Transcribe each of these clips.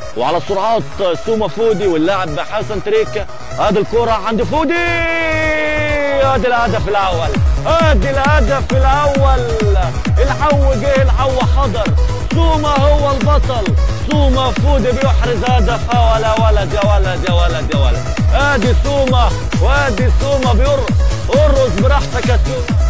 وعلى سرعات سوما فودي واللاعب حسن تريكة هذه الكرة عند فودي هذا الهدف الأول هذا الهدف الأول الحو جه الحو حضر سوما هو البطل سوما فودي بيحرز هدف ولا ولد يا ولد يا ولد يا ولد ادي سوما وادي سوما بيرقص ارقص براحتك يا سوما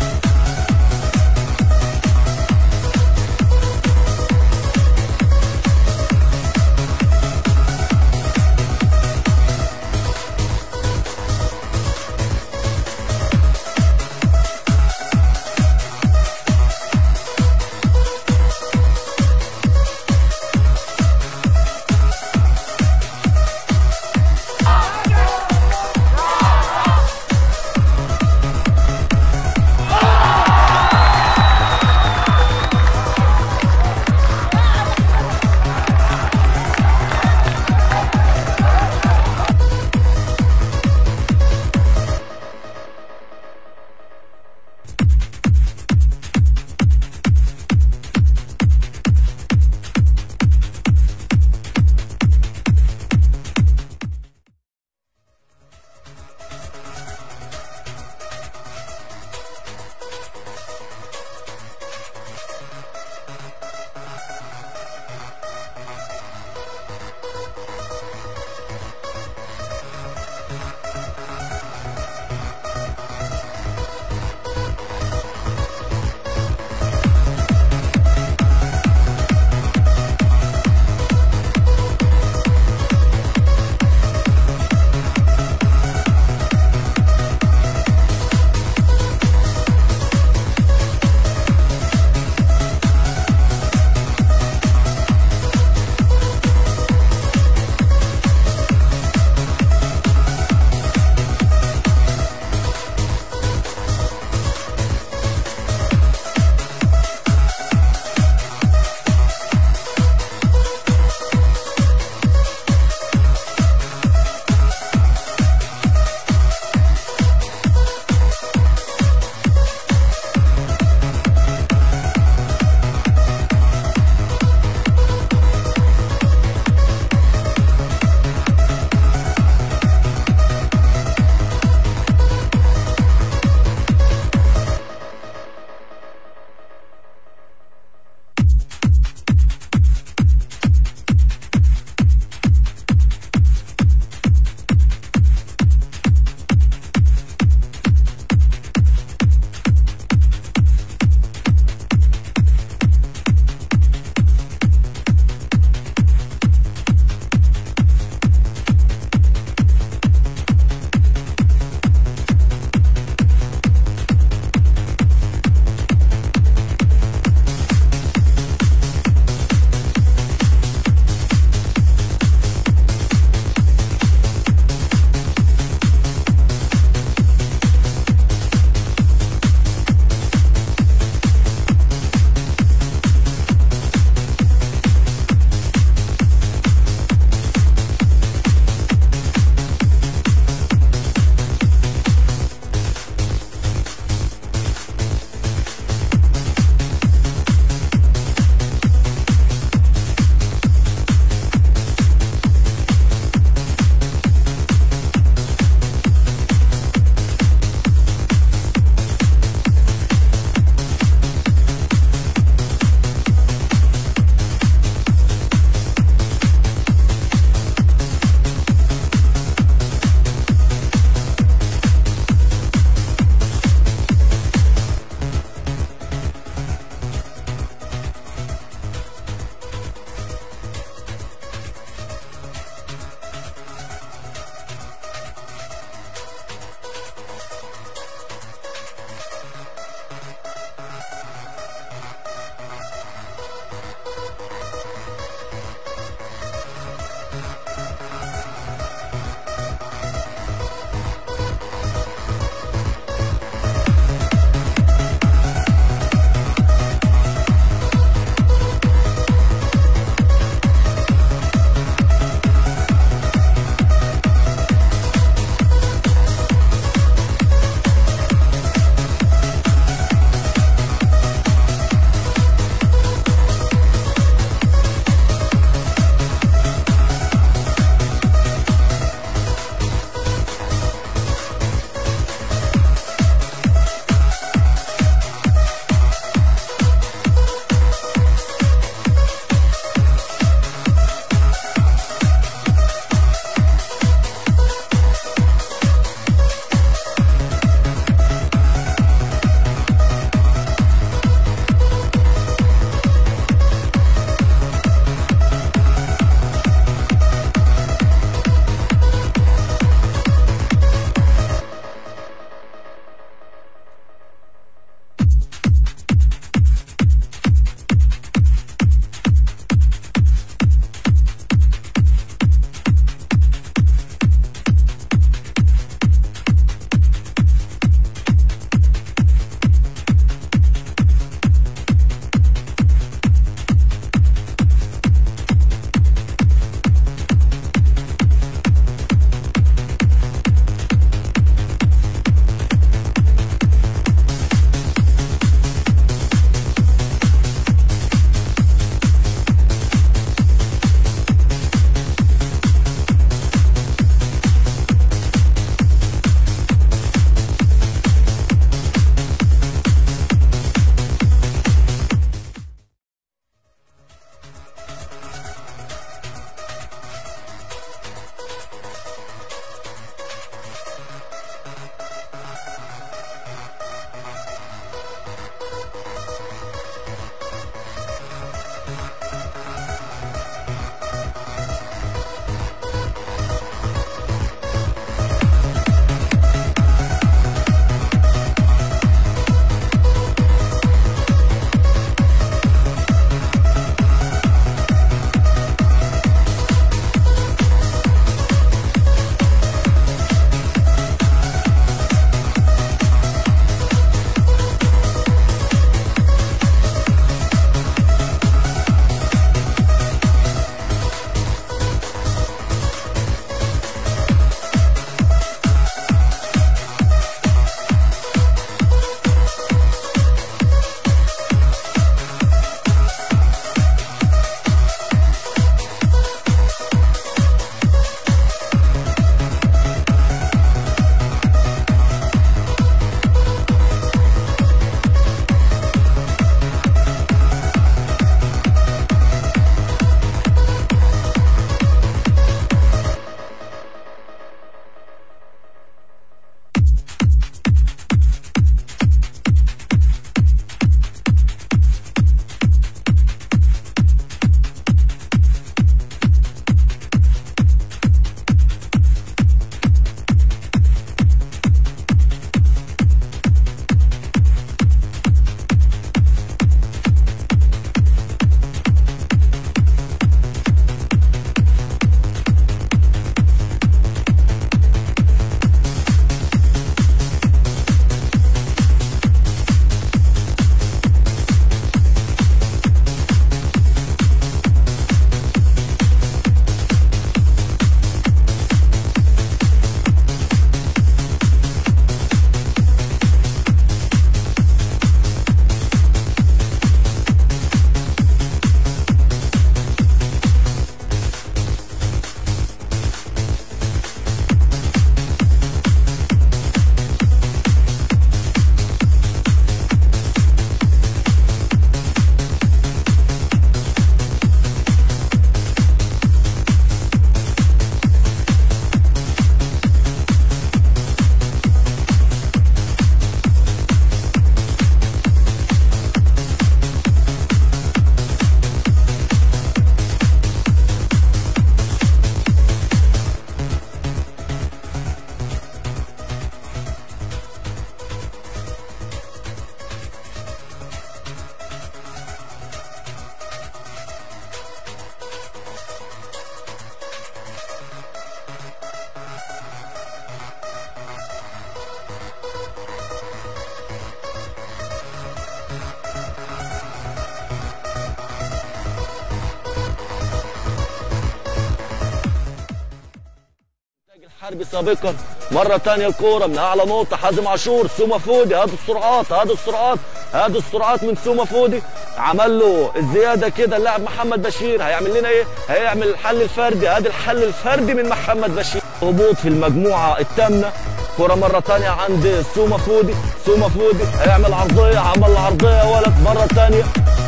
الحربي سابقا مرة تانية الكورة من أعلى نقطة حازم عاشور سوما فودي هادوا السرعات هادوا السرعات هادوا السرعات من سوما فودي عمل له الزيادة كده اللاعب محمد بشير هيعمل لنا إيه؟ هيعمل الحل الفردي هادي الحل الفردي من محمد بشير هبوط في المجموعة الثامنة كرة مرة تانية عند سوما فودي سوما فودي هيعمل عرضية عمل عرضية يا ولد مرة تانية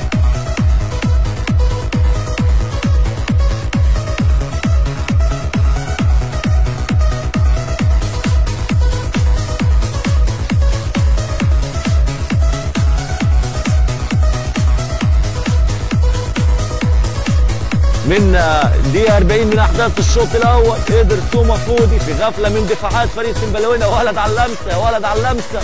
من دقيقة 40 من أحداث الشوط الأول قدر سوما فودي في غفلة من دفاعات فريق سمبلوينا ولد على اللمسة ولد على اللمسة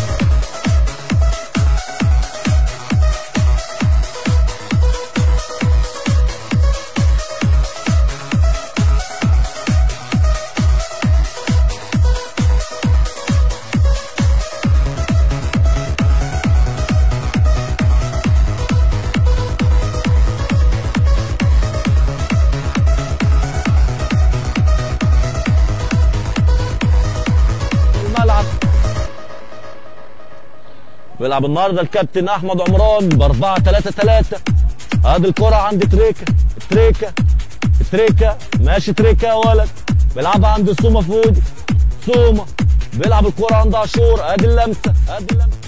الملعب بيلعب النهارده الكابتن احمد عمران ب 4 3 3 ادي الكرة عند تريكا تريكا تريكا ماشي تريكا يا ولد بيلعبها عند سوما فودي سوما بيلعب الكرة عند عاشور ادي اللمسة ادي اللمسة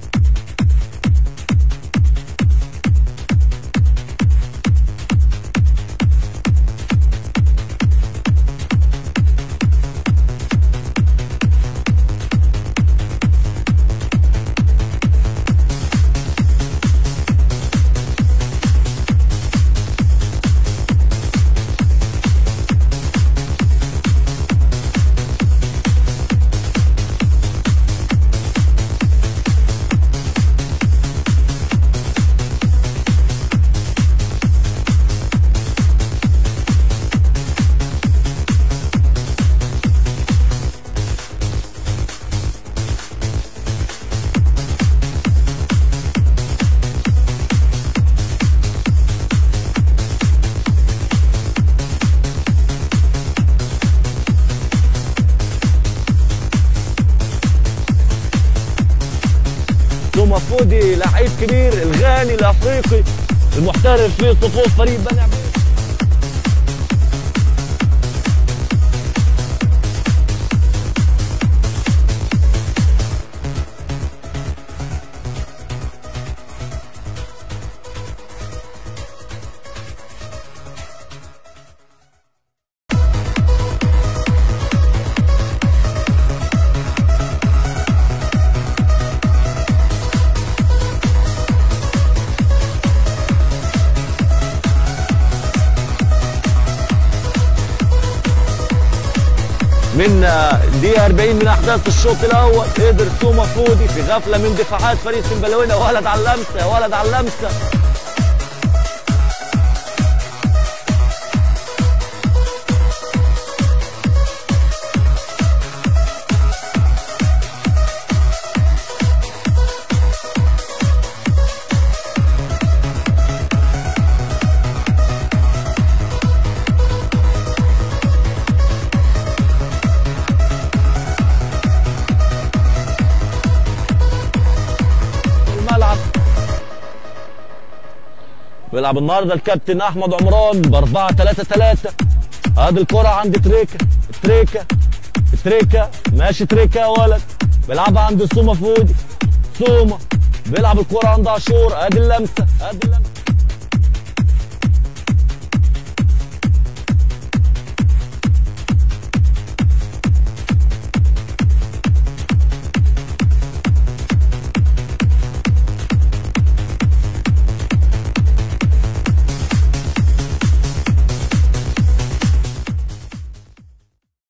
سوما فودي لعيب كبير الغاني الافريقي المحترف في صفوف فريق بني عبيد من دقيقة 40 من أحداث الشوط الأول قدر سوما فودي في غفلة من دفاعات فريق سمبلوينا ولد على اللمسة ولد على اللمسة الملعب بيلعب النهارده الكابتن احمد عمران ب 4 3 3 ادي الكرة عند تريكا تريكا تريكا ماشي تريكا يا ولد بيلعبها عند سوما فودي سوما بيلعب الكرة عند عاشور ادي اللمسة ادي اللمسة